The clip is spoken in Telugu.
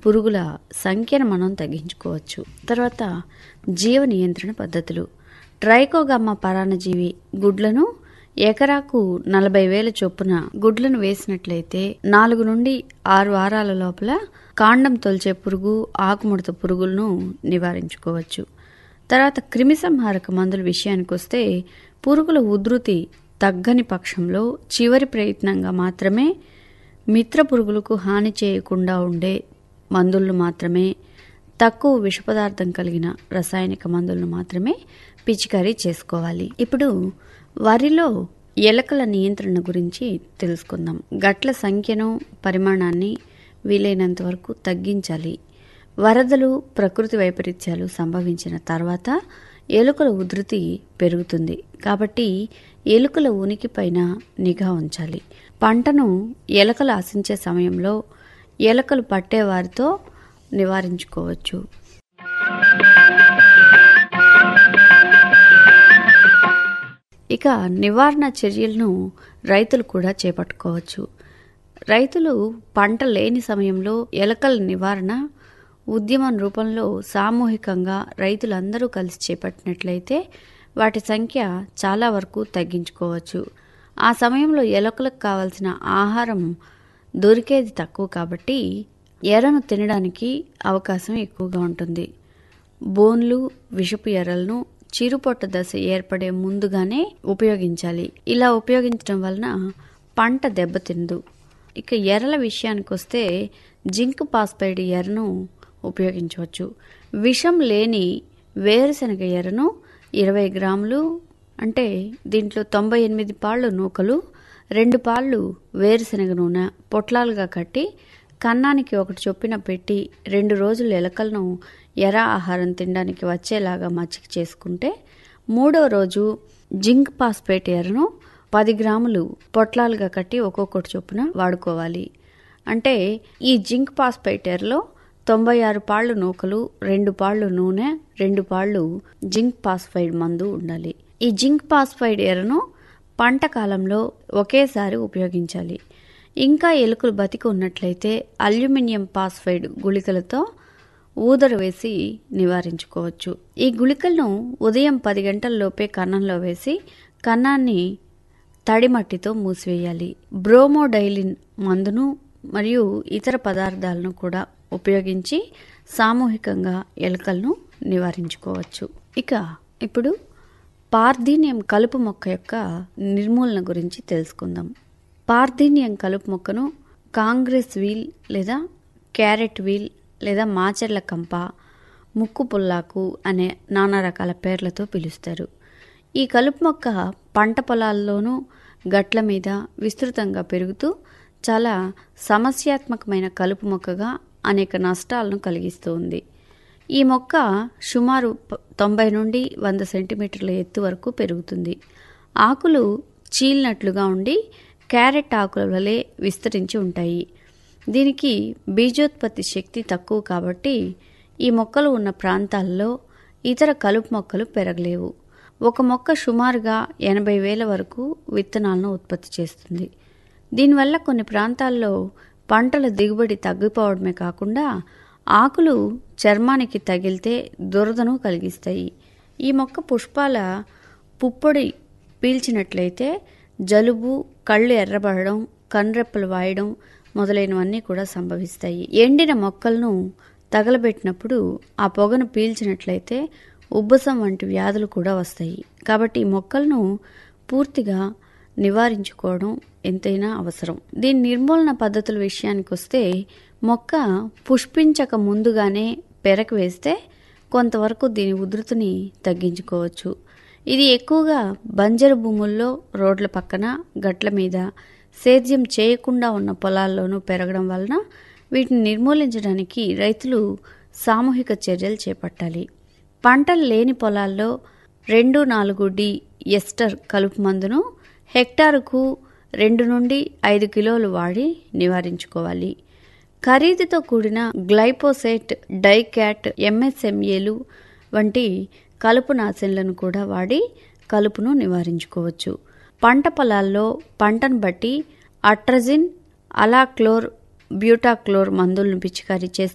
పురుగుల సంఖ్యను మనం తగ్గించుకోవచ్చు తర్వాత జీవ నియంత్రణ పద్ధతులు ట్రైకోగమ్మ పరాన్నజీవి గుడ్లను ఎకరాకు నలభై వేల చొప్పున గుడ్లను వేసినట్లయితే నాలుగు నుండి ఆరు వారాల లోపల కాండం తొలిచే పురుగు ఆకుముడత పురుగులను నివారించుకోవచ్చు తర్వాత క్రిమిసంహారక మందుల విషయానికి వస్తే పురుగుల ఉధృతి తగ్గని పక్షంలో చివరి ప్రయత్నంగా మాత్రమే మిత్ర పురుగులకు హాని చేయకుండా ఉండే మందులను మాత్రమే తక్కువ విష పదార్థం కలిగిన రసాయనిక మందులను మాత్రమే పిచికారీ చేసుకోవాలి ఇప్పుడు వరిలో ఎలకల నియంత్రణ గురించి తెలుసుకుందాం గట్ల సంఖ్యను పరిమాణాన్ని వీలైనంత వరకు తగ్గించాలి వరదలు ప్రకృతి వైపరీత్యాలు సంభవించిన తర్వాత ఎలుకల ఉధృతి పెరుగుతుంది కాబట్టి ఎలుకల ఉనికిపైన నిఘా ఉంచాలి పంటను ఎలకలు ఆశించే సమయంలో ఎలకలు పట్టేవారితో నివారించుకోవచ్చు ఇక నివారణ చర్యలను రైతులు కూడా చేపట్టుకోవచ్చు రైతులు పంట లేని సమయంలో ఎలకల నివారణ ఉద్యమం రూపంలో సామూహికంగా రైతులందరూ కలిసి చేపట్టినట్లయితే వాటి సంఖ్య చాలా వరకు తగ్గించుకోవచ్చు ఆ సమయంలో ఎలకలకు కావలసిన ఆహారం దొరికేది తక్కువ కాబట్టి ఎర్రను తినడానికి అవకాశం ఎక్కువగా ఉంటుంది బోన్లు విషపు ఎర్రలను చిరుపొట్ట దశ ఏర్పడే ముందుగానే ఉపయోగించాలి ఇలా ఉపయోగించడం వలన పంట దెబ్బతిందు ఇక ఎర్రల విషయానికి వస్తే జింక్ పాస్పైడ్ ఎర్రను ఉపయోగించవచ్చు విషం లేని వేరుశనగ ఎర్రను ఇరవై గ్రాములు అంటే దీంట్లో తొంభై ఎనిమిది పాళ్ళు నూకలు రెండు పాళ్ళు వేరుశనగ నూనె పొట్లాలుగా కట్టి కన్నానికి ఒకటి చొప్పున పెట్టి రెండు రోజులు ఎలకలను ఎర ఆహారం తినడానికి వచ్చేలాగా మచ్చిక చేసుకుంటే మూడో రోజు జింక్ పాస్పేట్ ఎరను పది గ్రాములు పొట్లాలుగా కట్టి ఒక్కొక్కటి చొప్పున వాడుకోవాలి అంటే ఈ జింక్ పాస్పేట్ ఎరలో తొంభై ఆరు పాళ్ళు నూకలు రెండు పాళ్ళు నూనె రెండు పాళ్ళు జింక్ పాస్ఫైడ్ మందు ఉండాలి ఈ జింక్ పాస్ఫైడ్ ఎరను పంట కాలంలో ఒకేసారి ఉపయోగించాలి ఇంకా ఎలుకలు బతికి ఉన్నట్లయితే అల్యూమినియం పాస్ఫైడ్ గుళికలతో ఊదర వేసి నివారించుకోవచ్చు ఈ గుళికలను ఉదయం పది గంటల్లోపే కన్నంలో వేసి కన్నాన్ని తడి మట్టితో మూసివేయాలి బ్రోమోడైలిన్ మందును మరియు ఇతర పదార్థాలను కూడా ఉపయోగించి సామూహికంగా ఎలుకలను నివారించుకోవచ్చు ఇక ఇప్పుడు పార్థీనియం కలుపు మొక్క యొక్క నిర్మూలన గురించి తెలుసుకుందాం పార్థీనియం కలుపు మొక్కను కాంగ్రెస్ వీల్ లేదా క్యారెట్ వీల్ లేదా మాచెర్ల కంప ముక్కు పుల్లాకు అనే నానా రకాల పేర్లతో పిలుస్తారు ఈ కలుపు మొక్క పంట పొలాల్లోనూ గట్ల మీద విస్తృతంగా పెరుగుతూ చాలా సమస్యాత్మకమైన కలుపు మొక్కగా అనేక నష్టాలను కలిగిస్తూ ఉంది ఈ మొక్క సుమారు తొంభై నుండి వంద సెంటీమీటర్ల ఎత్తు వరకు పెరుగుతుంది ఆకులు చీలినట్లుగా ఉండి క్యారెట్ ఆకుల వలె విస్తరించి ఉంటాయి దీనికి బీజోత్పత్తి శక్తి తక్కువ కాబట్టి ఈ మొక్కలు ఉన్న ప్రాంతాల్లో ఇతర కలుపు మొక్కలు పెరగలేవు ఒక మొక్క సుమారుగా ఎనభై వేల వరకు విత్తనాలను ఉత్పత్తి చేస్తుంది దీనివల్ల కొన్ని ప్రాంతాల్లో పంటల దిగుబడి తగ్గిపోవడమే కాకుండా ఆకులు చర్మానికి తగిలితే దురదను కలిగిస్తాయి ఈ మొక్క పుష్పాల పుప్పొడి పీల్చినట్లయితే జలుబు కళ్ళు ఎర్రబడడం కన్రెప్పలు వాయడం మొదలైనవన్నీ కూడా సంభవిస్తాయి ఎండిన మొక్కలను తగలబెట్టినప్పుడు ఆ పొగను పీల్చినట్లయితే ఉబ్బసం వంటి వ్యాధులు కూడా వస్తాయి కాబట్టి ఈ మొక్కలను పూర్తిగా నివారించుకోవడం ఎంతైనా అవసరం దీని నిర్మూలన పద్ధతుల విషయానికి వస్తే మొక్క పుష్పించక ముందుగానే పెరకు వేస్తే కొంతవరకు దీని ఉధృతిని తగ్గించుకోవచ్చు ఇది ఎక్కువగా బంజరు భూముల్లో రోడ్ల పక్కన గట్ల మీద సేద్యం చేయకుండా ఉన్న పొలాల్లోనూ పెరగడం వలన వీటిని నిర్మూలించడానికి రైతులు సామూహిక చర్యలు చేపట్టాలి పంటలు లేని పొలాల్లో రెండు నాలుగు డి ఎస్టర్ కలుపు మందును హెక్టారుకు రెండు నుండి ఐదు కిలోలు వాడి నివారించుకోవాలి ఖరీదుతో కూడిన గ్లైపోసేట్ డైక్యాట్ ఎంఎస్ఎంఏలు వంటి కలుపు నాశనలను కూడా వాడి కలుపును నివారించుకోవచ్చు పంట పొలాల్లో పంటను బట్టి అట్రజిన్ అలాక్లోర్ బ్యూటాక్లోర్ మందులను పిచికారీ చేస్తే